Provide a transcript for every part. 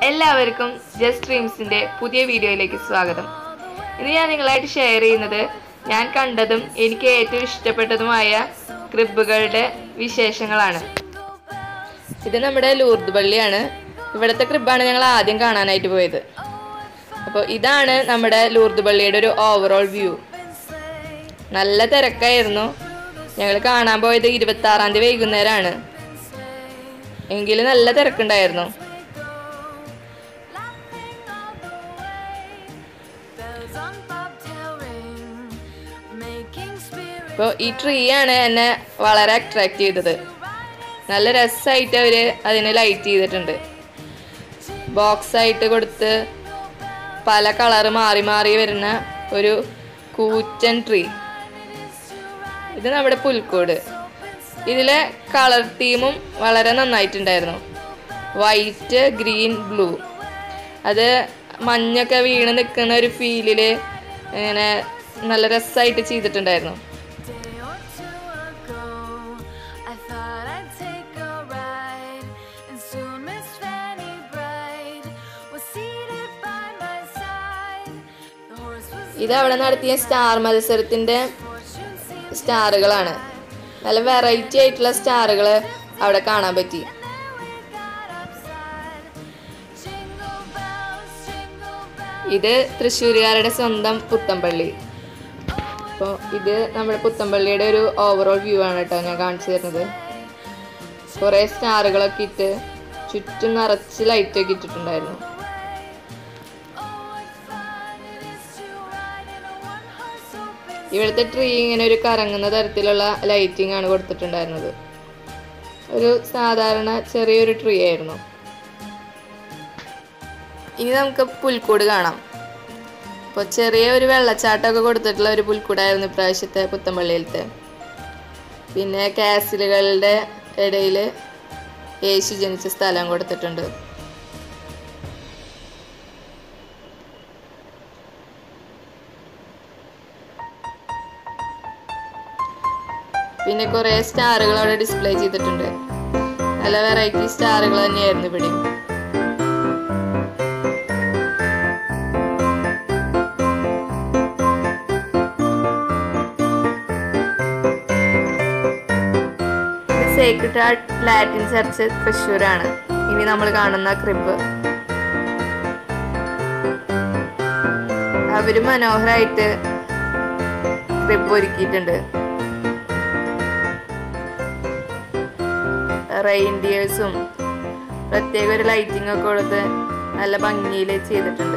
എല്ലാവർക്കും ജസ്റ്റ് ഡ്രീംസിന്റെ പുതിയ വീഡിയോയിലേക്ക് സ്വാഗതം ഇന്ന് ഞാൻ നിങ്ങളായിട്ട് ഷെയർ ചെയ്യുന്നത് ഞാൻ കണ്ടതും എനിക്ക് ഏറ്റവും ഇഷ്ടപ്പെട്ടതുമായ ക്രിബുകളുടെ വിശേഷങ്ങളാണ് ഇത് നമ്മുടെ ലൂർദ് പള്ളിയാണ് ഇവിടുത്തെ ക്രിബാണ് ഞങ്ങൾ ആദ്യം കാണാനായിട്ട് പോയത് അപ്പോൾ ഇതാണ് നമ്മുടെ ലൂർദ് പള്ളിയുടെ ഒരു ഓവറോൾ വ്യൂ നല്ല തിരക്കായിരുന്നു ഞങ്ങൾ കാണാൻ പോയത് ഇരുപത്തി ആറാം തീയതി വൈകുന്നേരമാണ് എങ്കിലും നല്ല തിരക്കുണ്ടായിരുന്നു ഇപ്പോൾ ഈ ട്രീ ആണ് എന്നെ വളരെ അട്രാക്ട് ചെയ്തത് നല്ല രസമായിട്ട് അവർ അതിനെ ലൈറ്റ് ചെയ്തിട്ടുണ്ട് ബോക്സ് ആയിട്ട് കൊടുത്ത് പല കളറ് മാറി മാറി വരുന്ന ഒരു കൂറ്റൻ ട്രീ ഇത് നമ്മുടെ പുൽക്കോട് ഇതിലെ കളർ തീമും വളരെ നന്നായിട്ടുണ്ടായിരുന്നു വൈറ്റ് ഗ്രീൻ ബ്ലൂ അത് മഞ്ഞൊക്കെ വീണ് നിൽക്കുന്ന ഒരു ഫീലില് ഇങ്ങനെ നല്ല രസമായിട്ട് ചെയ്തിട്ടുണ്ടായിരുന്നു day or two ago, I thought I'd take a ride, and soon Miss Fanny Bright was seated by my side. The horse was ഇത് അവിടെ നടത്തിയ സ്റ്റാർ മത്സരത്തിന്റെ fortune seemed സ്റ്റാറുകളാണ് നല്ല വെറൈറ്റി ആയിട്ടുള്ള സ്റ്റാറുകൾ അവിടെ കാണാൻ പറ്റി we got upside. Jingle bells, jingle bells. ഇത് തൃശ്ശൂരുകാരുടെ സ്വന്തം പുത്തമ്പള്ളി അപ്പോൾ ഇത് നമ്മുടെ പുത്തമ്പള്ളിയുടെ ഒരു ഓവറോൾ വ്യൂ ആണ് കേട്ടോ ഞാൻ കാണിച്ചു തരുന്നത് കുറേ സ്റ്റാറുകളൊക്കെ ഇട്ട് ചുറ്റും നിറച്ച് ലൈറ്റൊക്കെ ഇട്ടിട്ടുണ്ടായിരുന്നു Oh, what fun it is to ride in a one-horse open ഇവിടുത്തെ ട്രീ ഇങ്ങനെ ഒരു കറങ്ങുന്ന തരത്തിലുള്ള ലൈറ്റിംഗ് ആണ് കൊടുത്തിട്ടുണ്ടായിരുന്നത് ഒരു സാധാരണ ചെറിയൊരു ട്രീ ആയിരുന്നു ഇനി നമുക്ക് പുൽക്കൂട് കാണാം അപ്പോൾ ചെറിയ ഒരു വെള്ളച്ചാട്ടമൊക്കെ കൊടുത്തിട്ടുള്ള ഒരു പുൽക്കൂടായിരുന്നു ഇപ്രാവശ്യത്തെ പുത്തമ്പള്ളിയിലത്തെ പിന്നെ കാസിലുകളുടെ ഇടയിൽ യേശു ജനിച്ച സ്ഥലം കൊടുത്തിട്ടുണ്ട് പിന്നെ കുറേ സ്റ്റാറുകൾ അവിടെ ഡിസ്പ്ലേ ചെയ്തിട്ടുണ്ട് നല്ല വെറൈറ്റി സ്റ്റാറുകൾ തന്നെയായിരുന്നു ഇവിടെ സേക്രഡ് ഹാർട്ട് ലാറ്റിൻ ചർച്ച് തൃശ്ശൂരാണ് ഇനി നമ്മൾ കാണുന്ന ക്രിബ് അവര് മനോഹരായിട്ട് ക്രിബ് ഒരുക്കിയിട്ടുണ്ട് റെയിൻഡിയേഴ്സും പ്രത്യേക ഒരു ലൈറ്റിംഗ് ഒക്കെ കൊടുത്ത് നല്ല ഭംഗിയിൽ ചെയ്തിട്ടുണ്ട്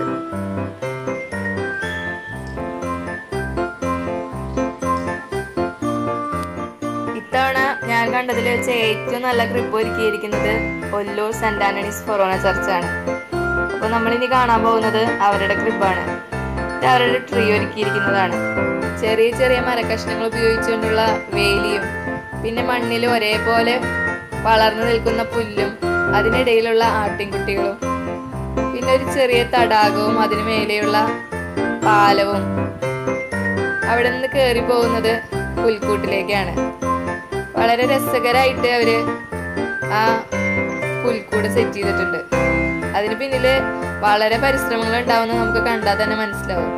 ഇത്തവണ ഞാൻ കണ്ടതിൽ വെച്ച് ഏറ്റവും നല്ല ക്രിപ്പ് ഒരുക്കിയിരിക്കുന്നത് ഒല്ലൂർ സെന്റ് ആന്റണീസ് ഫൊറോന ചർച്ചാണ് അപ്പോൾ നമ്മളിനി കാണാൻ പോകുന്നത് അവരുടെ ക്രിബാണ് ഇത് അവരുടെ ട്രീ ഒരുക്കിയിരിക്കുന്നതാണ് ചെറിയ ചെറിയ മരക്കഷ്ണങ്ങൾ ഉപയോഗിച്ചുകൊണ്ടുള്ള വേലിയും പിന്നെ മണ്ണിൽ ഒരേപോലെ വളർന്നു നിൽക്കുന്ന പുല്ലും അതിനിടയിലുള്ള ആട്ടിൻകുട്ടികളും പിന്നെ ഒരു ചെറിയ തടാകവും അതിനു മേലെയുള്ള പാലവും അവിടെ നിന്ന് കയറി പോകുന്നത് പുൽക്കൂട്ടിലേക്കാണ് വളരെ രസകരമായിട്ട് അവര് ആ പുൽക്കൂട് സെറ്റ് ചെയ്തിട്ടുണ്ട് അതിന് പിന്നില് വളരെ പരിശ്രമങ്ങൾ ഉണ്ടാവുന്ന നമുക്ക് കണ്ടാൽ തന്നെ മനസ്സിലാവും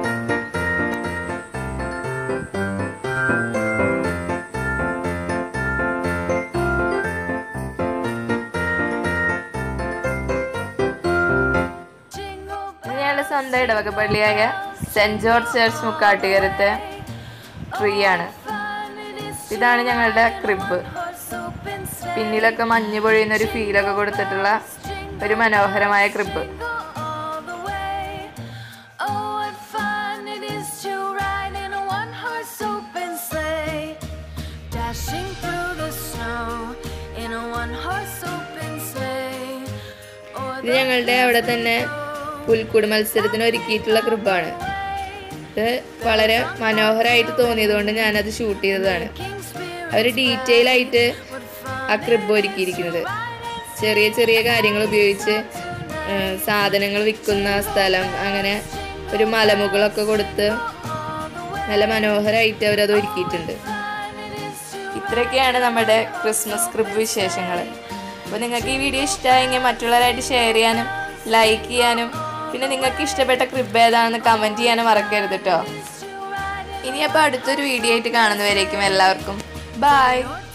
jingle ഇത് ഞങ്ങളുടെ സ്വന്തം ഇടവക പള്ളിയായ സെന്റ് ജോർജ് ചർച്ച് മുക്കാട്ടുകരത്തെ ട്രീ ആണ് fun it is ഇതാണ് ഞങ്ങളുടെ ക്രിബ് horse open sleigh. പിന്നിലൊക്കെ മഞ്ഞ് പൊഴിയുന്ന ഒരു ഫീലൊക്കെ കൊടുത്തിട്ടുള്ള ഒരു മനോഹരമായ crib all the way. Oh, what fun it is to ride in a one-horse open sleigh, dashing through the snow in a one-horse open sleigh. O'er ഇത് ഞങ്ങളുടെ അവിടെ തന്നെ പുൽക്കൂട് മത്സരത്തിന് ഒരുക്കിയിട്ടുള്ള ക്രിബാണ് ഇത് വളരെ മനോഹരമായിട്ട് തോന്നിയതുകൊണ്ട് ഞാനത് ഷൂട്ട് ചെയ്തതാണ് King Spirit അവർ ഡീറ്റെയിൽ ആയിട്ട് what fun ആ ക്രിബ് ഒരുക്കിയിരിക്കുന്നത് ചെറിയ ചെറിയ കാര്യങ്ങൾ ഉപയോഗിച്ച് ഏഹ്, സാധനങ്ങൾ വിൽക്കുന്ന സ്ഥലം അങ്ങനെ ഒരു മലമുകളൊക്കെ കൊടുത്ത് നല്ല മനോഹരമായിട്ട് അവരത് ഒരുക്കിയിട്ടുണ്ട് ഇത്രയൊക്കെയാണ് നമ്മുടെ ക്രിസ്മസ് ക്രിബ് വിശേഷങ്ങൾ അപ്പോൾ നിങ്ങൾക്ക് ഈ വീഡിയോ ഇഷ്ടമായെങ്കിൽ മറ്റുള്ളവരായിട്ട് ഷെയർ ചെയ്യാനും ലൈക്ക് ചെയ്യാനും പിന്നെ നിങ്ങൾക്ക് ഇഷ്ടപ്പെട്ട ക്രിബ് ഏതാണെന്ന് കമൻറ്റ് ചെയ്യാനും മറക്കരുത് കേട്ടോ ഇനി അപ്പോൾ അടുത്തൊരു വീഡിയോ ആയിട്ട് കാണുന്നവരേക്കും എല്ലാവർക്കും ബായ്